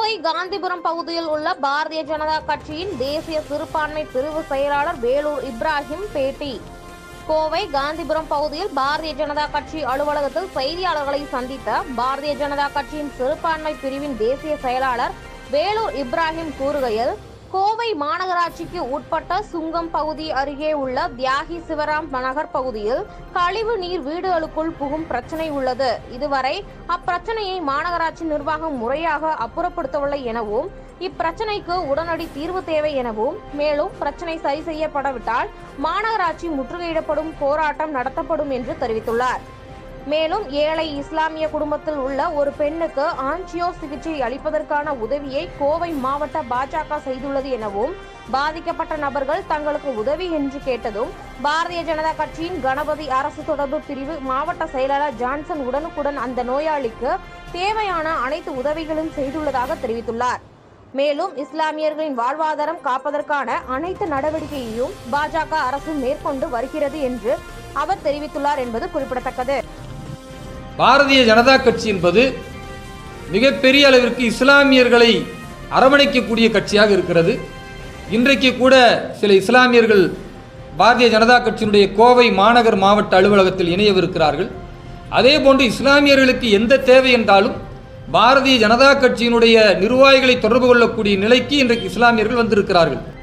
கோவை காந்திபுரம் பகுதியில் உள்ள பாரதிய ஜனதா கட்சியின் தேசிய சிறுபான்மை பிரிவு செயலாளர் வேலூர் இப்ராஹிம் பேட்டி கோவை காந்திபுரம் பகுதியில் பாரதிய ஜனதா கட்சி அலுவலகத்தில் செய்தியாளர்களை சந்தித்த பாரதிய ஜனதா கட்சியின் சிறுபான்மை பிரிவின் தேசிய செயலாளர் வேலூர் இப்ராஹிம் கூறுகையில் கோவை மாநகராட்சிக்கு உட்பட்ட சுங்கம் பகுதி அருகே உள்ள தியாகி சிவராம் நகர் பகுதியில் கழிவு நீர் வீடுகளுக்குள் புகும் பிரச்சனை உள்ளது இதுவரை அப்பிரச்சனையை மாநகராட்சி நிர்வாகம் முறையாக அப்புறப்படுத்தவில்லை எனவும் இப்பிரச்சனைக்கு உடனடி தீர்வு தேவை எனவும் மேலும் பிரச்சனை சரி செய்யப்படாவிட்டால் மாநகராட்சி முற்றுகையிடப்படும் போராட்டம் நடத்தப்படும் என்று தெரிவித்துள்ளார் மேலும் ஏழை இஸ்லாமிய குடும்பத்தில் உள்ள ஒரு பெண்ணுக்கு ஆன்ஜியோ சிகிச்சை அளிப்பதற்கான உதவியை கோவை மாவட்ட பாஜக செய்துள்ளது எனவும் பாதிக்கப்பட்ட நபர்கள் தங்களுக்கு உதவி என்று கேட்டதும் பாரதிய ஜனதா கட்சியின் கணபதி அரசு தொடர்பு பிரிவு மாவட்ட செயலாளர் ஜான்சன் உடனுக்குடன் அந்த நோயாளிக்கு தேவையான அனைத்து உதவிகளும் செய்துள்ளதாக தெரிவித்துள்ளார் மேலும் இஸ்லாமியர்களின் வாழ்வாதாரம் காப்பதற்கான அனைத்து நடவடிக்கையையும் பாஜக அரசு மேற்கொண்டு வருகிறது என்று அவர் தெரிவித்துள்ளார் என்பது குறிப்பிடத்தக்கது பாரதிய ஜனதா கட்சி என்பது மிகப்பெரிய அளவிற்கு இஸ்லாமியர்களை அரவணைக்கக்கூடிய கட்சியாக இருக்கிறது இன்றைக்கு கூட சில இஸ்லாமியர்கள் பாரதிய ஜனதா கட்சியினுடைய கோவை மாநகர் மாவட்ட அலுவலகத்தில் இணையவிருக்கிறார்கள் அதே போன்று இஸ்லாமியர்களுக்கு எந்த தேவை என்றாலும் பாரதிய ஜனதா கட்சியினுடைய நிர்வாகிகளை தொடர்பு கொள்ளக்கூடிய நிலைக்கு இன்றைக்கு இஸ்லாமியர்கள் வந்திருக்கிறார்கள்